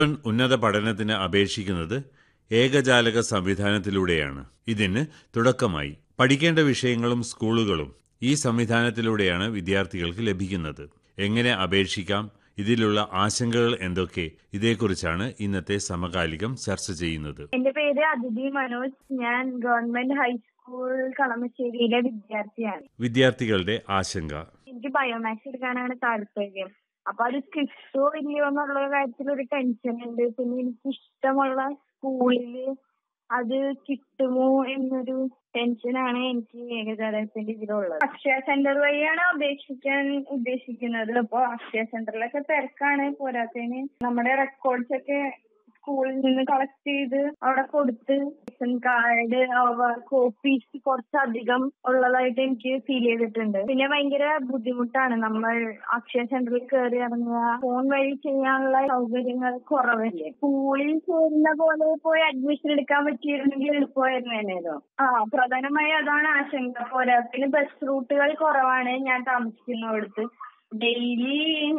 ഉന്നത പഠനത്തിന് അപേക്ഷിക്കുന്നത് ഏകജാലക സംവിധാനത്തിലൂടെയാണ് ഇതിന് തുടക്കമായി പഠിക്കേണ്ട വിഷയങ്ങളും സ്കൂളുകളും ഈ സംവിധാനത്തിലൂടെയാണ് വിദ്യാർത്ഥികൾക്ക് ലഭിക്കുന്നത് എങ്ങനെ അപേക്ഷിക്കാം ഇതിലുള്ള ആശങ്കകൾ എന്തൊക്കെ ഇതേക്കുറിച്ചാണ് ഇന്നത്തെ സമകാലികം ചർച്ച ചെയ്യുന്നത് എന്റെ പേര് അതിഥി മനോജ് ഞാൻ ഗവൺമെന്റ് ഹൈസ്കൂൾ കളമശ്ശേരിയിലെ വിദ്യാർത്ഥിയാണ് വിദ്യാർത്ഥികളുടെ ആശങ്ക എനിക്ക് ബയോമാക്സ് എടുക്കാനാണ് താല്പര്യം അപ്പൊ അത് കിട്ടുമോ ഇല്ലയോ എന്നുള്ള കാര്യത്തിൽ ഒരു ടെൻഷൻ ഉണ്ട് പിന്നെ എനിക്ക് ഇഷ്ടമുള്ള സ്കൂളില് അത് കിട്ടുമോ എന്നൊരു ടെൻഷനാണ് എനിക്ക് ഏകജാലകത്തിന്റെ ഇതിലുള്ളത് അക്ഷയ സെന്റർ വഴിയാണ് അപേക്ഷിക്കാൻ ഉദ്ദേശിക്കുന്നത് അപ്പൊ അക്ഷയ സെന്ററിലൊക്കെ തിരക്കാണ് പോരാത്തതിന് നമ്മുടെ റെക്കോർഡ്സ് ഒക്കെ സ്കൂളിൽ നിന്ന് കളക്ട് ചെയ്ത് അവിടെ കൊടുത്ത് റേഷൻ കാർഡ് കോപ്പീസ് കുറച്ചധികം ഉള്ളതായിട്ട് എനിക്ക് ഫീൽ ചെയ്തിട്ടുണ്ട് പിന്നെ ഭയങ്കര ബുദ്ധിമുട്ടാണ് നമ്മൾ അക്ഷയ സെന്ററിൽ കയറി ഇറങ്ങുക ഫോൺ വഴി ചെയ്യാനുള്ള സൗകര്യങ്ങൾ കുറവല്ലേ സ്കൂളിൽ ചേരുന്ന പോലെ പോയി അഡ്മിഷൻ എടുക്കാൻ പറ്റിയിരുന്നെങ്കിൽ എളുപ്പമായിരുന്നേനോ ആ പ്രധാനമായി അതാണ് ആശങ്ക പോരാത്തിന് ബസ് റൂട്ടുകൾ കുറവാണ് ഞാൻ താമസിക്കുന്നിടത്ത് ഡെയിലി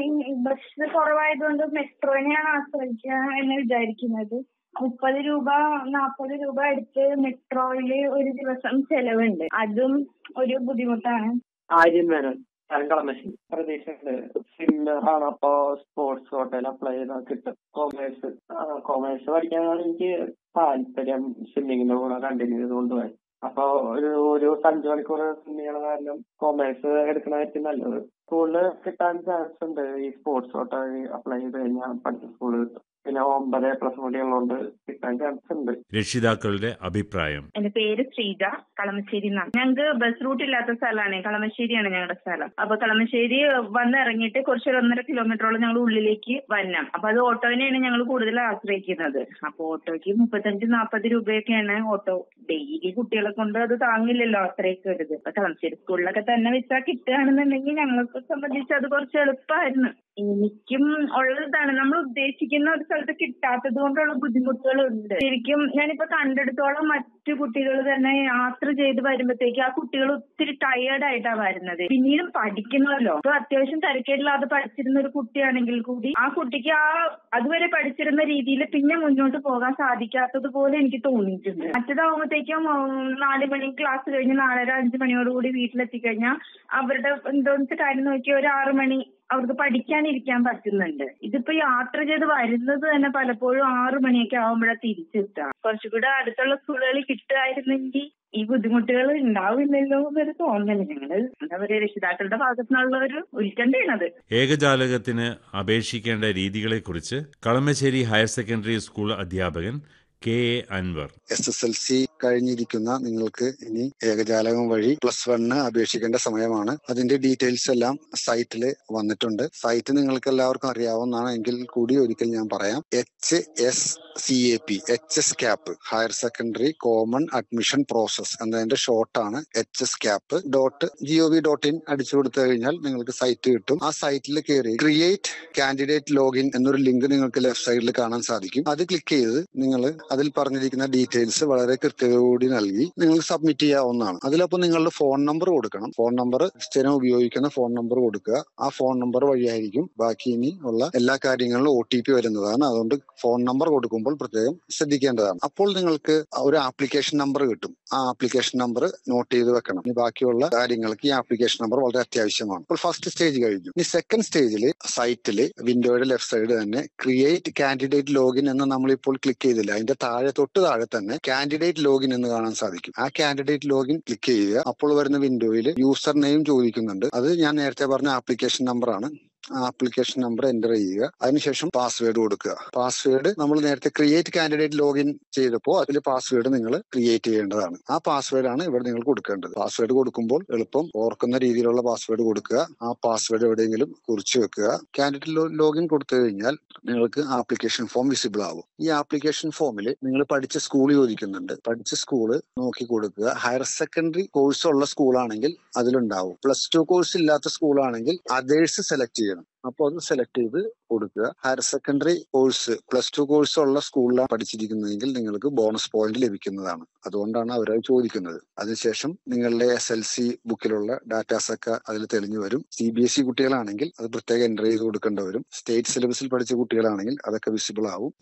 ബസ് കുറവായതുകൊണ്ട് മെട്രോനെയാണ് ആശ്രയിക്കുക എന്ന് വിചാരിക്കുന്നത് മുപ്പത് രൂപ നാൽപ്പത് രൂപ എടുത്ത് മെട്രോയില് ഒരു ദിവസം ചെലവുണ്ട് അതും ഒരു ബുദ്ധിമുട്ടാണ് ആര്യൻ മേനോൻ ഞാൻ കളമശ്ശേരി പ്രതീക്ഷയുണ്ട് സിമ്മർ ആണ് അപ്പോ സ്പോർട്സ് ഹോട്ടൽ അപ്ലൈ ചെയ്താൽ കിട്ടും കോമേഴ്സ് കോമേഴ്സ് പഠിക്കാനാണ് എനിക്ക് താല്പര്യം സ്വിമ്മിങ്ങിന്റെ കൂടെ കണ്ടിന്യൂ ചെയ്ത് കൊണ്ടുപോയി അപ്പൊ ഒരു ഒരു അഞ്ചു മണിക്കൂർ സ്വിമ്മിങ് ചെയ്യണ കാരണം കോമേഴ്സ് എടുക്കണതായിരിക്കും നല്ലത് സ്കൂളില് കിട്ടാൻ ചാൻസ് ഉണ്ട് ഈ സ്പോർട്സ് ഹോട്ടൽ അപ്ലൈ ചെയ്ത് കഴിഞ്ഞാൽ പഠിച്ച സ്കൂളിൽ കിട്ടും പിന്നെ ഒമ്പത് പ്ലസ് കൂടി ഉള്ളതുകൊണ്ട് കിട്ടാൻ ചാൻസ് ഉണ്ട് രക്ഷിതാക്കളുടെ അഭിപ്രായം എന്റെ പേര് ശ്രീജ കളമശ്ശേരി എന്നാണ് ഞങ്ങൾക്ക് ബസ് റൂട്ട് ഇല്ലാത്ത സ്ഥലമാണ് കളമശ്ശേരിയാണ് ഞങ്ങളുടെ സ്ഥലം അപ്പൊ കളമശ്ശേരി വന്ന് ഇറങ്ങിയിട്ട് കുറച്ച് ഒരു ഒന്നര കിലോമീറ്ററോളം ഞങ്ങൾ ഉള്ളിലേക്ക് വരണം അപ്പൊ അത് ഓട്ടോവിനെയാണ് ഞങ്ങൾ കൂടുതൽ ആശ്രയിക്കുന്നത് അപ്പൊ ഓട്ടോയ്ക്ക് മുപ്പത്തഞ്ച് നാൽപ്പത് രൂപയൊക്കെയാണ് ഓട്ടോ ഡെയിലി കുട്ടികളെ കൊണ്ട് അത് താങ്ങില്ലല്ലോ അത്രയൊക്കെ ഒരു ഇത് അപ്പൊ കളമശ്ശേരി സ്കൂളിലൊക്കെ തന്നെ വെച്ചാൽ കിട്ടുകയാണെന്നുണ്ടെങ്കിൽ ഞങ്ങൾക്ക് സംബന്ധിച്ച് അത് കുറച്ച് എളുപ്പമായിരുന്നു എനിക്കും ഉള്ളതാണ് നമ്മൾ ഉദ്ദേശിക്കുന്ന ഒരു സ്ഥലത്ത് കിട്ടാത്തത് കൊണ്ടുള്ള ബുദ്ധിമുട്ടുകളുണ്ട് ശരിക്കും ഞാനിപ്പോ കണ്ടെടുത്തോളം മറ്റു കുട്ടികൾ തന്നെ യാത്ര ചെയ്ത് വരുമ്പോഴത്തേക്ക് ആ കുട്ടികൾ ഒത്തിരി ടയേർഡ് ആയിട്ടാ വരുന്നത് പിന്നീടും പഠിക്കണമല്ലോ ഇപ്പൊ അത്യാവശ്യം തിരക്കേടില്ലാതെ പഠിച്ചിരുന്ന ഒരു കുട്ടിയാണെങ്കിൽ കൂടി ആ കുട്ടിക്ക് ആ അതുവരെ പഠിച്ചിരുന്ന രീതിയിൽ പിന്നെ മുന്നോട്ട് പോകാൻ സാധിക്കാത്തത് പോലെ എനിക്ക് തോന്നിയിട്ടുണ്ട് മറ്റേതാവുമ്പോഴത്തേക്കും നാല് മണി ക്ലാസ് കഴിഞ്ഞ് നാലര അഞ്ച് മണിയോടുകൂടി വീട്ടിലെത്തിക്കഴിഞ്ഞാൽ അവരുടെ എന്തോന്ന് കാര്യം നോക്കി ഒരു ആറ് മണി അവർക്ക് പഠിക്കാനിരിക്കാൻ പറ്റുന്നുണ്ട് ഇതിപ്പോ യാത്ര ചെയ്ത് വരുന്നത് തന്നെ പലപ്പോഴും ആറു മണിയൊക്കെ ആവുമ്പോഴാണ് തിരിച്ചെത്തുക കുറച്ചുകൂടെ അടുത്തുള്ള സ്കൂളുകളിൽ കിട്ടുമായിരുന്നെങ്കിൽ ഈ ബുദ്ധിമുട്ടുകൾ ഉണ്ടാവില്ലല്ലോ എന്നൊരു തോന്നല് ഞങ്ങള് എന്താ പറയുക രക്ഷിതാക്കളുടെ ഭാഗത്തു നിന്നുള്ള ഒരു ഉത്കണ്ഠയാണത് ഏകജാലകത്തിന് അപേക്ഷിക്കേണ്ട രീതികളെക്കുറിച്ച് കളമശ്ശേരി ഹയർ സെക്കൻഡറി സ്കൂൾ അധ്യാപകൻ K A Anwar S S L C കഴിഞ്ഞിരിക്കുന്ന നിങ്ങൾക്ക് ഇനി ഏകജാലകം വഴി പ്ലസ് വണ്ണ് അപേക്ഷിക്കേണ്ട സമയമാണ് അതിന്റെ ഡീറ്റെയിൽസ് എല്ലാം സൈറ്റിൽ വന്നിട്ടുണ്ട് സൈറ്റ് നിങ്ങൾക്ക് എല്ലാവർക്കും അറിയാവുന്നതാണ് എങ്കിൽ കൂടി ഒരിക്കൽ ഞാൻ പറയാം H S C A P H S cap higher secondary common admission process എന്നതിന്റെ ഷോർട്ടാണ് H S cap dot G O V dot in അടിച്ചു കൊടുത്തു കഴിഞ്ഞാൽ നിങ്ങൾക്ക് സൈറ്റ് കിട്ടും ആ സൈറ്റിൽ കയറി ക്രിയേറ്റ് കാൻഡിഡേറ്റ് ലോഗിൻ എന്നൊരു ലിങ്ക് നിങ്ങൾക്ക് ലെഫ്റ്റ് സൈഡിൽ കാണാൻ സാധിക്കും അത് ക്ലിക്ക് ചെയ്ത് നിങ്ങൾ അതിൽ പറഞ്ഞിരിക്കുന്ന ഡീറ്റെയിൽസ് വളരെ കൃത്യതയോടെ നൽകി നിങ്ങൾക്ക് സബ്മിറ്റ് ചെയ്യാവുന്നതാണ് അതിലപ്പോൾ നിങ്ങളുടെ ഫോൺ നമ്പർ കൊടുക്കണം ഫോൺ നമ്പർ സ്ഥിരം ഉപയോഗിക്കുന്ന ഫോൺ നമ്പർ കൊടുക്കുക ആ ഫോൺ നമ്പർ വഴിയായിരിക്കും ബാക്കി ഇനി ഉള്ള എല്ലാ കാര്യങ്ങളിലും ഒ ടി പി വരുന്നതാണ് അതുകൊണ്ട് ഫോൺ നമ്പർ കൊടുക്കുമ്പോൾ പ്രത്യേകം ശ്രദ്ധിക്കേണ്ടതാണ് അപ്പോൾ നിങ്ങൾക്ക് ഒരു ആപ്ലിക്കേഷൻ നമ്പർ കിട്ടും ആ ആപ്ലിക്കേഷൻ നമ്പർ നോട്ട് ചെയ്ത് വെക്കണം ഇനി ബാക്കിയുള്ള കാര്യങ്ങൾക്ക് ഈ ആപ്ലിക്കേഷൻ നമ്പർ വളരെ അത്യാവശ്യമാണ് അപ്പോൾ ഫസ്റ്റ് സ്റ്റേജ് കഴിഞ്ഞു ഇനി സെക്കൻഡ് സ്റ്റേജിൽ സൈറ്റിൽ വിൻഡോയുടെ ലെഫ്റ്റ് സൈഡ് തന്നെ ക്രിയേറ്റ് കാൻഡിഡേറ്റ് ലോഗിൻ എന്ന് നമ്മളിപ്പോൾ ക്ലിക്ക് ചെയ്തില്ല അതിന്റെ താഴെ തൊട്ട് താഴെ തന്നെ കാൻഡിഡേറ്റ് ലോഗിൻ എന്ന് കാണാൻ സാധിക്കും ആ കാൻഡിഡേറ്റ് ലോഗിൻ ക്ലിക്ക് ചെയ്യുക അപ്പോൾ വരുന്ന വിൻഡോയിൽ യൂസർ നെയിം ചോദിക്കുന്നുണ്ട് അത് ഞാൻ നേരത്തെ പറഞ്ഞ ആപ്ലിക്കേഷൻ നമ്പറാണ് ആ ആപ്ലിക്കേഷൻ നമ്പർ എൻ്റർ ചെയ്യുക അതിനുശേഷം പാസ്വേഡ് കൊടുക്കുക പാസ്വേഡ് നമ്മൾ നേരത്തെ ക്രിയേറ്റ് കാൻഡിഡേറ്റ് ലോഗിൻ ചെയ്തപ്പോൾ അതിൽ പാസ്വേഡ് നിങ്ങൾ ക്രിയേറ്റ് ചെയ്യേണ്ടതാണ് ആ പാസ്വേഡ് ആണ് ഇവിടെ നിങ്ങൾ കൊടുക്കേണ്ടത് പാസ്വേഡ് കൊടുക്കുമ്പോൾ എളുപ്പം ഓർക്കുന്ന രീതിയിലുള്ള പാസ്വേഡ് കൊടുക്കുക ആ പാസ്വേഡ് എവിടെയെങ്കിലും കുറിച്ച് വെക്കുക കാൻഡിഡേറ്റ് ലോഗിൻ കൊടുത്തു കഴിഞ്ഞാൽ നിങ്ങൾക്ക് ആപ്ലിക്കേഷൻ ഫോം വിസിബിൾ ആവും ഈ ആപ്ലിക്കേഷൻ ഫോമിൽ നിങ്ങൾ പഠിച്ച സ്കൂൾ ചോദിക്കുന്നുണ്ട് പഠിച്ച സ്കൂള് നോക്കി കൊടുക്കുക ഹയർ സെക്കൻഡറി കോഴ്സ് ഉള്ള സ്കൂളാണെങ്കിൽ അതിലുണ്ടാവും പ്ലസ് ടു കോഴ്സ് ഇല്ലാത്ത സ്കൂളാണെങ്കിൽ അതേഴ്സ് സെലക്ട് ചെയ്യണം അപ്പോൾ അത് സെലക്ട് ചെയ്ത് കൊടുക്കുക higher secondary course plus two course ഉള്ള സ്കൂളിലാണ് പഠിച്ചിരിക്കുന്നതെങ്കിൽ നിങ്ങൾക്ക് ബോണസ് പോയിന്റ് ലഭിക്കുന്നതാണ് അതുകൊണ്ടാണ് അവരത് ചോദിക്കുന്നത് അതിനുശേഷം നിങ്ങളുടെ എസ് എൽ സി ബുക്കിലുള്ള ഡാറ്റാസ് ഒക്കെ അതിൽ തെളിഞ്ഞു വരും സി ബി എസ് ഇ കുട്ടികളാണെങ്കിൽ അത് പ്രത്യേകം എൻട്രി ചെയ്ത് കൊടുക്കേണ്ടി വരും സ്റ്റേറ്റ് സിലബസിൽ പഠിച്ച കുട്ടികളാണെങ്കിൽ അതൊക്കെ വിസിബിൾ ആവും